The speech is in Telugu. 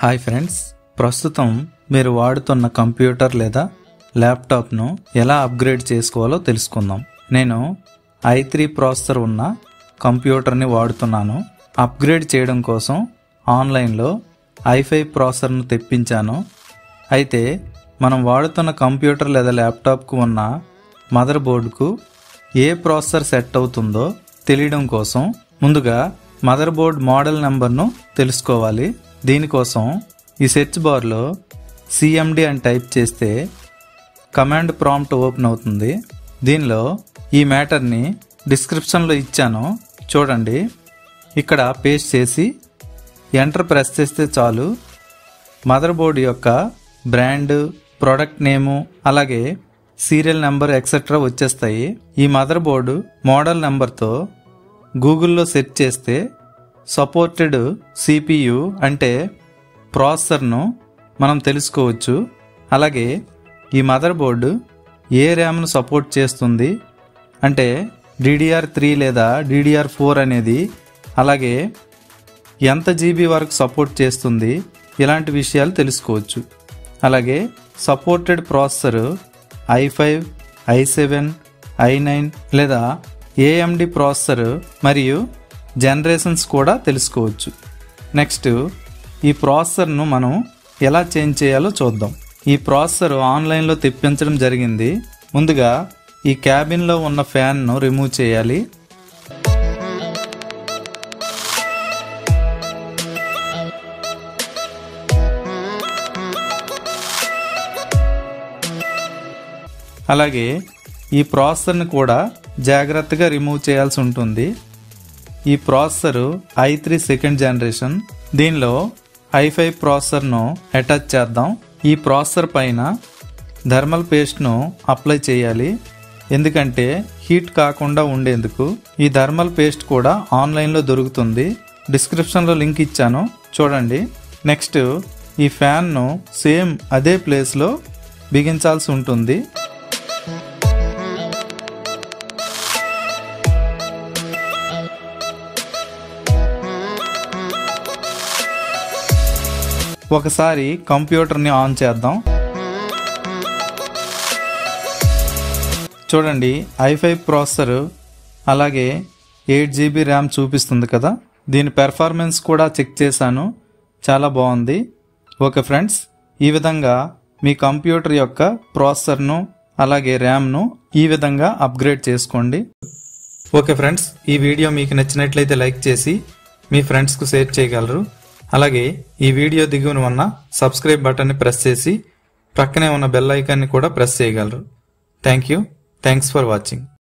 హాయ్ ఫ్రెండ్స్ ప్రస్తుతం మీరు వాడుతున్న కంప్యూటర్ లేదా ల్యాప్టాప్ను ఎలా అప్గ్రేడ్ చేసుకోవాలో తెలుసుకుందాం నేను ఐ త్రీ ప్రాసెసర్ ఉన్న కంప్యూటర్ని వాడుతున్నాను అప్గ్రేడ్ చేయడం కోసం ఆన్లైన్లో ఐ ఫైవ్ ప్రాసెసర్ను తెప్పించాను అయితే మనం వాడుతున్న కంప్యూటర్ లేదా ల్యాప్టాప్కు ఉన్న మదర్ బోర్డుకు ఏ ప్రాసెసర్ సెట్ అవుతుందో తెలియడం కోసం ముందుగా మదర్ బోర్డ్ మోడల్ నెంబర్ను తెలుసుకోవాలి దీనికోసం ఈ సెర్చ్ బార్లో సిఎండి అని టైప్ చేస్తే కమాండ్ ప్రాంప్ట్ ఓపెన్ అవుతుంది దీనిలో ఈ మ్యాటర్ని డిస్క్రిప్షన్లో ఇచ్చాను చూడండి ఇక్కడ పేస్ట్ చేసి ఎంటర్ ప్రెస్ చేస్తే చాలు మదర్ బోర్డు యొక్క బ్రాండ్ ప్రొడక్ట్ నేము అలాగే సీరియల్ నెంబర్ ఎక్సెట్రా వచ్చేస్తాయి ఈ మదర్ బోర్డు మోడల్ నెంబర్తో గూగుల్లో సెర్చ్ చేస్తే సపోర్టెడ్ సిపియు అంటే ప్రాసెసర్ను మనం తెలుసుకోవచ్చు అలాగే ఈ మదర్ బోర్డు ఏ ర్యామ్ను సపోర్ట్ చేస్తుంది అంటే డిడిఆర్ త్రీ లేదా డిడిఆర్ ఫోర్ అనేది అలాగే ఎంత జీబీ వరకు సపోర్ట్ చేస్తుంది ఇలాంటి విషయాలు తెలుసుకోవచ్చు అలాగే supported processor I five I seven I nine లేదా ఏఎండి ప్రాసెసర్ మరియు జనరేషన్స్ కూడా తెలుసుకోవచ్చు నెక్స్ట్ ఈ ప్రాసెసర్ను మనం ఎలా చేంజ్ చేయాలో చూద్దాం ఈ ప్రాసెసర్ ఆన్లైన్లో తెప్పించడం జరిగింది ముందుగా ఈ క్యాబిన్లో ఉన్న ఫ్యాన్ను రిమూవ్ చేయాలి అలాగే ఈ ప్రాసెసర్ని కూడా జాగ్రత్తగా రిమూవ్ చేయాల్సి ఉంటుంది ఈ processor I three second generation దీనిలో ఐ ఫైవ్ ప్రాసెసర్ను అటాచ్ చేద్దాం ఈ ప్రాసెసర్ పైన థర్మల్ పేస్ట్ను అప్లై చేయాలి ఎందుకంటే హీట్ కాకుండా ఉండేందుకు ఈ థర్మల్ పేస్ట్ కూడా ఆన్లైన్లో దొరుకుతుంది డిస్క్రిప్షన్లో లింక్ ఇచ్చాను చూడండి నెక్స్ట్ ఈ ఫ్యాన్ను సేమ్ అదే ప్లేస్లో బిగించాల్సి ఉంటుంది ఒకసారి కంప్యూటర్ని ఆన్ చేద్దాం చూడండి ఐ ఫైవ్ ప్రాసెసర్ అలాగే ఎయిట్ జీబీ ర్యామ్ చూపిస్తుంది కదా దీని పెర్ఫార్మెన్స్ కూడా చెక్ చేశాను చాలా బాగుంది ఓకే ఫ్రెండ్స్ ఈ విధంగా మీ కంప్యూటర్ యొక్క ప్రాసెసర్ను అలాగే ర్యామ్ను ఈ విధంగా అప్గ్రేడ్ చేసుకోండి ఓకే ఫ్రెండ్స్ ఈ వీడియో మీకు నచ్చినట్లయితే లైక్ చేసి మీ ఫ్రెండ్స్కు షేర్ చేయగలరు అలాగే ఈ వీడియో దిగువన ఉన్న సబ్స్క్రైబ్ బటన్ని ప్రెస్ చేసి ప్రక్కనే ఉన్న బెల్ ఐకాన్ని కూడా ప్రెస్ చేయగలరు thank you thanks for watching